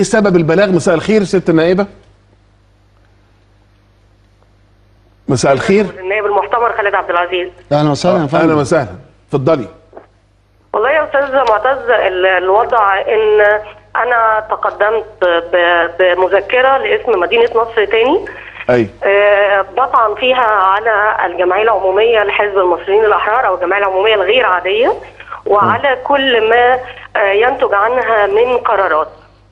سبب البلاغ مساء الخير ست النائبه مساء الخير النائب المحتمر خالد عبد العزيز اهلا وسهلا يا اهلا فندم وسهلا اتفضلي والله يا استاذ معتز ال- الوضع ان انا تقدمت ب- بمذكره لاسم مدينه نصر تاني اي آه، بطعن فيها على الجمعيه العموميه لحزب المصريين الاحرار او الجمعيه العموميه الغير عاديه وعلى كل ما آه، ينتج عنها من قرارات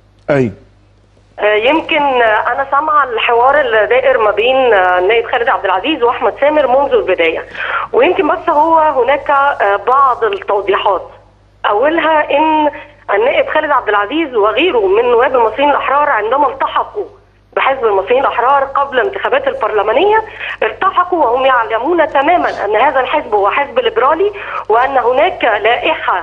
اي آه، يمكن آه، انا سامعه الحوار اللي دائر ما بين آه، النائب خالد عبد العزيز واحمد سامر منذ البدايه ويمكن بس هو هناك آه، بعض التوضيحات اولها ان النائب خالد عبد العزيز وغيره من نواب المصريين الاحرار عندما التحقوا بحزب المصريين الاحرار قبل الانتخابات البرلمانيه التحقوا وهم يعلمون تماما ان هذا الحزب هو حزب ليبرالي وان هناك لائحه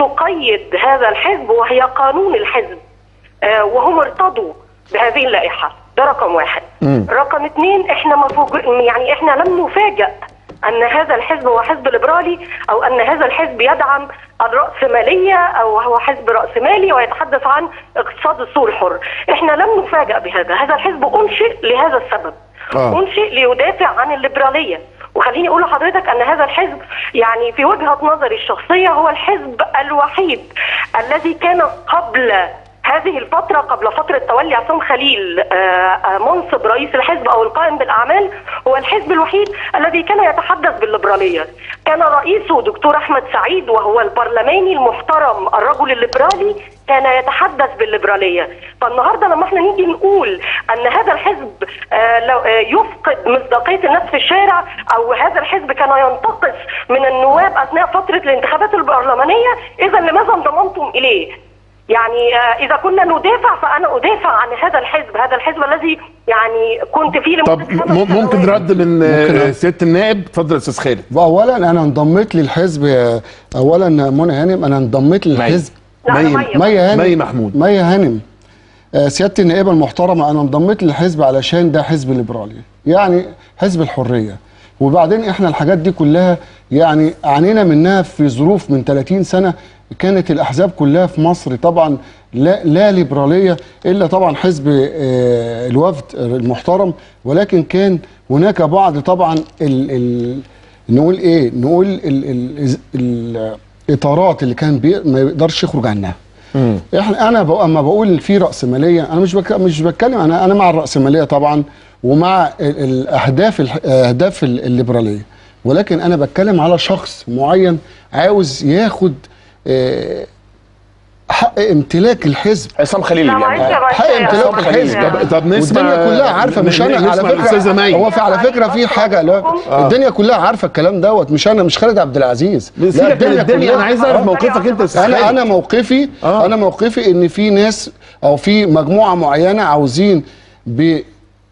تقيد هذا الحزب وهي قانون الحزب آه، وهم ارتضوا بهذه اللائحه ده رقم واحد رقم اثنين احنا مفوج... يعني احنا لم نفاجأ ان هذا الحزب هو حزب ليبرالي او ان هذا الحزب يدعم الرأسمالية او هو حزب رأسمالي ويتحدث عن اقتصاد السوق الحر احنا لم نفاجأ بهذا هذا الحزب انشئ لهذا السبب آه. انشئ ليدافع عن الليبراليه وخليني اقول لحضرتك ان هذا الحزب يعني في وجهه نظري الشخصيه هو الحزب الوحيد الذي كان قبل هذه الفترة قبل فترة تولي عصام خليل آه، آه، منصب رئيس الحزب أو القائم بالأعمال هو الحزب الوحيد الذي كان يتحدث بالليبرالية كان رئيسه دكتور أحمد سعيد وهو البرلماني المحترم الرجل الليبرالي كان يتحدث بالليبرالية فالنهاردة لما احنا نيجي نقول أن هذا الحزب آه، لو- آه، يفقد مصداقية الناس في الشارع أو هذا الحزب كان ينتقص من النواب أثناء فترة الانتخابات البرلمانية إذا لماذا انضممتم إليه؟ يعني آه، اذا كنا ندافع فانا ادافع عن هذا الحزب هذا الحزب الذي يعني كنت فيه لمده طب خمس م- ممكن سنوات. رد من ممكن آه، رد. ست النائب اتفضل يا استاذ خالد واولا انا انضميت للحزب اولا منى هانم انا انضميت للحزب لا، أنا مي- مية. مي هانم مي محمود. مي هانم آه، سياده النائبه المحترمه انا انضميت للحزب علشان ده حزب ليبرالي يعني حزب الحريه وبعدين احنا الحاجات دي كلها يعني عانينا منها في ظروف من 30 سنه كانت الاحزاب كلها في مصر طبعا لا لا ليبراليه الا طبعا حزب آه، الوفد المحترم ولكن كان هناك بعض طبعا ال ال نقول ايه نقول ال ال الاطارات اللي كان بي ما يقدرش يخرج عنها احنا انا بق- اما بقول في راسماليه انا مش بك مش بتكلم انا انا مع الراسماليه طبعا ومع ال- الاهداف الح- اهداف ال- الليبراليه ولكن انا بتكلم على شخص معين عاوز ياخد آه، حق امتلاك الحزب عصام خليل لا، يعني معلش يا حق باشا، امتلاك عصام الحزب خليل. طب- طب نسمع- والدنيا كلها عارفه مش ن- انا على نسمع الأستاذة فكره مي. هو في على فكره في حاجه لا الدنيا كلها عارفه الكلام دوت مش انا مش خالد عبد العزيز لا، سيبك من الدنيا كلها- انا عايز اعرف موقفك انت يا استاذ انا خالد. انا موقفي آه. انا موقفي ان في ناس او في مجموعه معينه عاوزين ب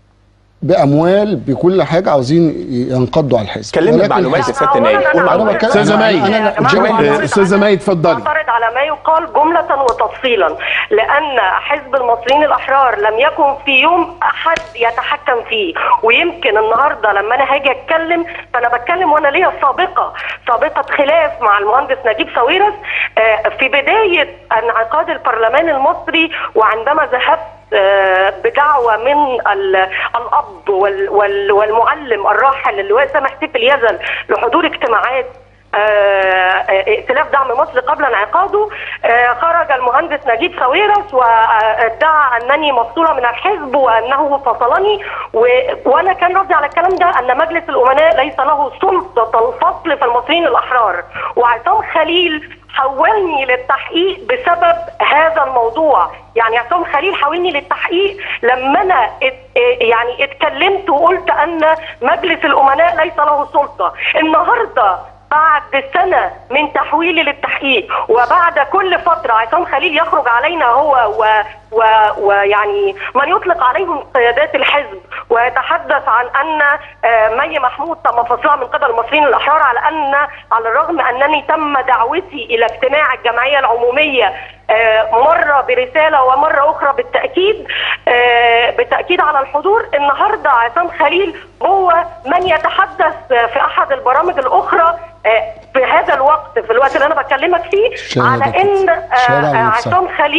باموال بكل حاجه عاوزين ينقضوا على الحزب كلمني ولكن بمعلومات يا الحزب- سياده النائب قول أنا معلومات بتكلم- استاذه مي أنا- يا جماعة، جماعة، أنا بعترض استاذه مي اتفضلي بعترض على ما يقال جملة وتفصيلا لأن حزب المصريين الأحرار لم يكن في يوم أحد يتحكم فيه ويمكن النهاردة لما أنا هاجي أتكلم فأنا بتكلم وأنا ليا سابقة سابقة خلاف مع المهندس نجيب ساويرس آه، في بداية انعقاد البرلمان المصري وعندما ذهبت آه، بدعوة من ال- الأب وال- وال- والمعلم الراحل اللواء سامح سيف اليزل لحضور اجتماعات آه، آه، ائتلاف دعم مصر قبل انعقاده آه، خرج المهندس نجيب ساويرس وادعى انني مفصوله من الحزب وانه فصلني و- وانا كان ردي على الكلام ده ان مجلس الامناء ليس له سلطه الفصل في المصريين الاحرار وعصام خليل حولني للتحقيق بسبب هذا الموضوع يعني عصام خليل حولني للتحقيق لما انا ات يعني اتكلمت وقلت ان مجلس الامناء ليس له سلطه النهارده بعد سنة من تحويلي للتحقيق وبعد كل فترة عصام خليل يخرج علينا هو و و ويعني من يطلق عليهم قيادات الحزب ويتحدث عن ان آه، مي محمود تم فصلها من قبل المصريين الاحرار على ان على الرغم انني تم دعوتي الى اجتماع الجمعيه العموميه آه، مره برساله ومره اخرى بالتاكيد آه، بالتاكيد على الحضور النهارده عصام خليل هو من يتحدث في احد البرامج الاخرى آه، في هذا الوقت في الوقت اللي انا بكلمك فيه شارع على دكتور. ان آه، شارع آه، الواتساب. عصام خليل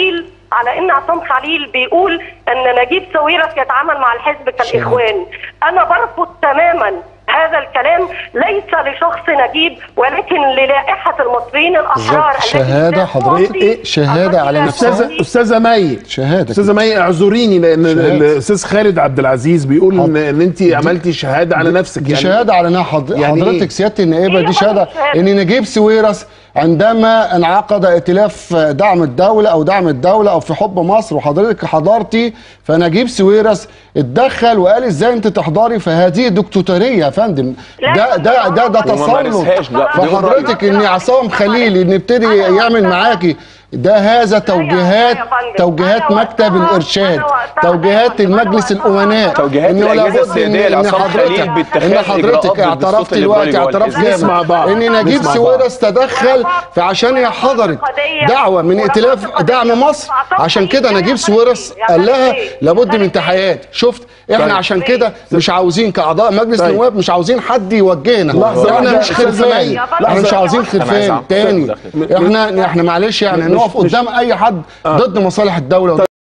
على ان عصام خليل بيقول ان نجيب ساويرس يتعامل مع الحزب كالاخوان انا برفض تماما هذا الكلام ليس لشخص نجيب ولكن للائحه المصريين الاحرار بالظبط. التي شهادة لا حضرتك؟ تعطي إيه؟ شهادة على الرجل نفسها؟ استاذه الذي- استاذه مي شهاده استاذه مي اعذريني لان شهادة. الاستاذ خالد عبد العزيز بيقول ان, حاضر. إن انت عملتي شهاده على نفسك دي شهاده على انها حض... يعني حضرتك إيه؟ سياده النائبه إيه دي هو شهاده الشهادة؟ ان نجيب سويرس عندما انعقد ائتلاف دعم الدوله او دعم الدوله او في حب مصر وحضرتك حضرتي فنجيب سويرس اتدخل وقال ازاي انت تحضري فهذه دكتاتوريه يا فندم لا، ده ده ده ده وما تسلط مارسهاش، ده- ده فحضرتك ان عصام خليل ان يبتدي يعمل معاكي ده هذا توجيهات يا فندم. توجيهات أنا مكتب وقتها- الارشاد أنا وقتها- توجيهات أنا المجلس وقتها- الامناء توجيهات إنه الأجهزة لابد السيادية إن- إن لعصام حضرتك- خليل باتخاذ ان حضرتك إجراءات ضد اعترفت الصوت دلوقتي الليبرالي اعتراف والحزب. نسمع جامد بعض. ان نجيب نسمع سويرس تدخل في عشان هي حضرت دعوه من ائتلاف دعم مصر عشان كده نجيب سويرس قال لها لابد من تحيات شفت احنا طيب. عشان كده مش عاوزين كاعضاء مجلس طيب. النواب مش عاوزين حد يوجهنا لحظة احنا واحدة، مش أستاذ خرفان مي. احنا لحظة. مش عاوزين أنا عايز خرفان أعرف. تاني احنا احنا معلش يعني مش- نقف مش- قدام اي حد ضد مصالح الدوله